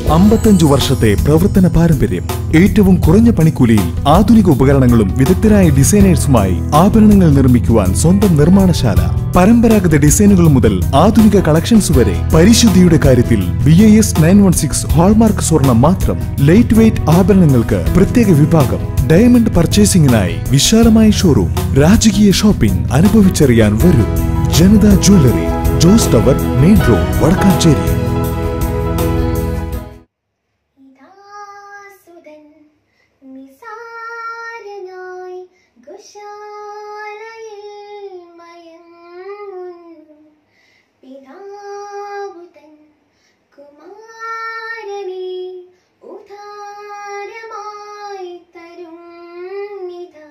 അമ്പത്തഞ്ചു വർഷത്തെ പ്രവർത്തന പാരമ്പര്യം ഏറ്റവും കുറഞ്ഞ പണിക്കൂലിയിൽ ആധുനിക ഉപകരണങ്ങളും വിദഗ്ധരായ ഡിസൈനേഴ്സുമായി ആഭരണങ്ങൾ നിർമ്മിക്കുവാൻ സ്വന്തം നിർമ്മാണശാല പരമ്പരാഗത ഡിസൈനുകൾ മുതൽ ആധുനിക കളക്ഷൻസ് വരെ പരിശുദ്ധിയുടെ കാര്യത്തിൽ B I S nine one six hallmark സ്വർണം മാത്രം ലൈറ്റ് വെയ്റ്റ് ആഭരണങ്ങൾക്ക് പ്രത്യേക വിഭാഗം ഡയമണ്ട് പർച്ചേസിംഗിനായി വിശാലമായ ഷോറൂം രാജകീയ ഷോപ്പിംഗ് അനുഭവിച്ചറിയാൻ വരൂ Janatha jewellery Jose tower main road Vadakkanchery ഇതാസുതൻ നിസാരനായി ഗുശാലയിൽ മയങ്ങുന്നു പിതാവുതൻ കുമാരനെ ഉദാരമായി തരും നിതാ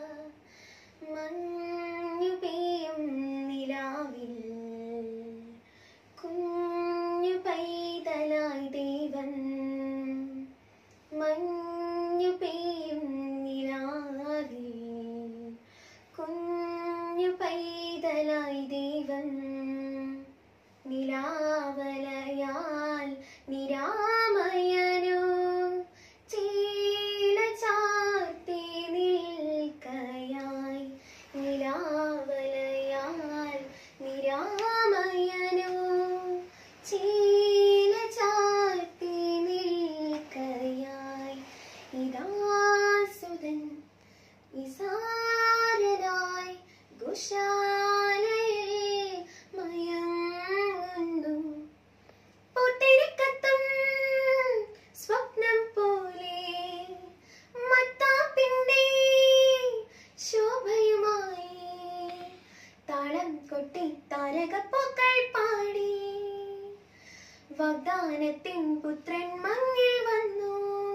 മഞ്ഞു പെയ്യും നിലാവിൽ കുഞ്ഞു പൈതലായി ദേവൻ മഞ്ഞു പെയ്യും നിലാവിൽ കുഞ്ഞു പൈതലായി ദേവൻ നിലാവലയാൽ നിരാമയനോ ചീല ചാർത്തി നിൽക്കയായി നിലാവലയാൽ നിരാമയനോ ചീല ചാർത്തി നിൽക്കയായി ഇതാസുതൻ വിസാരനായി ഗുശാലയിൽ മയങ്ങുന്നു പൂത്തിരിക്കത്തും സ്വപ്നം പോലെ മത്താപ്പിന്റെ ശോഭയുമായി താളം കൊട്ടി താരകപ്പൂക്കൾ പാടി വാഗ്ദാനത്തിൻ പുത്രൻ മങ്ങിൽ വന്നു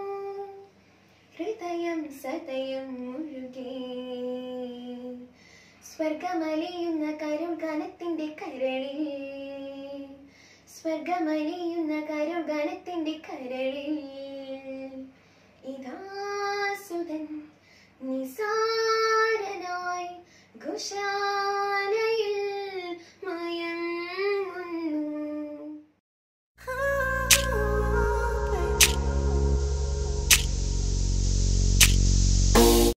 ഹൃദയം സതയം മുഴുകി സ്വർഗമലിയുന്ന കരുഗാനത്തിന്റെ കരളിൽ സ്വർഗമലിയുന്ന കരുഗാനത്തിന്റെ കരളിൽ ഇതാസുതൻ നിസാരനായി ഘുശാലയിൽ